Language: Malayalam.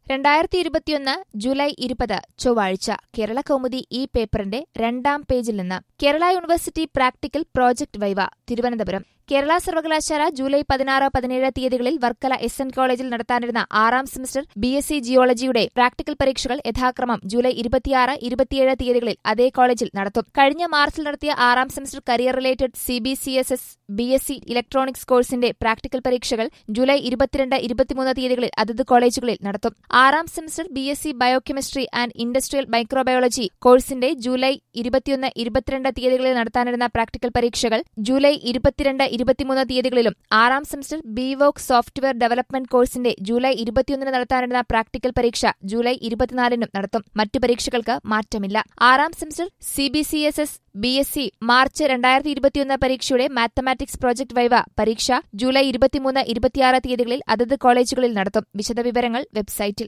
രണ്ടായിരത്തി ഇരുപത്തിയൊന്ന് ജൂലൈ ഇരുപത് ചൊവ്വാഴ്ച കേരള കൗമുദി ഈ പേപ്പറിന്റെ രണ്ടാം പേജിൽ നിന്ന് Kerala university practical project viva Thiruvananthapuram Kerala സർവകലാശാല ജൂലൈ പതിനാറ് പതിനേഴ് തീയതികളിൽ വർക്കല എസ് എൻ കോളേജിൽ നടത്താനിരുന്ന ആറാം സെമസ്റ്റർ ബി എസ് സി ജിയോളജിയുടെ പ്രാക്ടിക്കൽ പരീക്ഷകൾ യഥാക്രമം ജൂലൈ ഇരുപത്തിയാറ് ഇരുപത്തിയേഴ് തീയതികളിൽ അതേ കോളേജിൽ നടത്തും കഴിഞ്ഞ മാർച്ചിൽ നടത്തിയ ആറാം semester career related C B C S S B S C electronics കോഴ്സിന്റെ പ്രാക്ടിക്കൽ പരീക്ഷകൾ ജൂലൈ ഇരുപത്തിരണ്ട് ഇരുപത്തിമൂന്ന് തീയതികളിൽ അതത് കോളേജുകളിൽ നടത്തും ആറാം semester B S C biochemistry and industrial microbiology കോഴ്സിന്റെ ജൂലൈ ഇരുപത്തിയൊന്ന് ഇരുപത്തിരണ്ട് തീയതികളിൽ നടത്താനിരുന്ന പ്രാക്ടിക്കൽ പരീക്ഷകൾ ജൂലൈ ഇരുപത്തിരണ്ട് ഇരുപത്തിമൂന്ന് തീയതികളിലും ആറാം semester B voc software development കോഴ്സിന്റെ ജൂലൈ ഇരുപത്തിയൊന്നിന് നടത്താനിരുന്ന പ്രാക്ടിക്കൽ പരീക്ഷ ജൂലൈ ഇരുപത്തിനാലിനും നടത്തും മറ്റു പരീക്ഷകൾക്ക് മാറ്റമില്ല ആറാം semester C B C S S B S C March രണ്ടായിരത്തി ഇരുപത്തിയൊന്ന് പരീക്ഷയുടെ മാത്തമാറ്റിക്സ് പ്രോജക്ട് വൈവ പരീക്ഷ ജൂലൈ ഇരുപത്തിമൂന്ന് ഇരുപത്തിയാറ് തീയതികളിൽ അതത് കോളേജുകളിൽ നടത്തും വിശദവിവരങ്ങൾ വെബ്സൈറ്റിൽ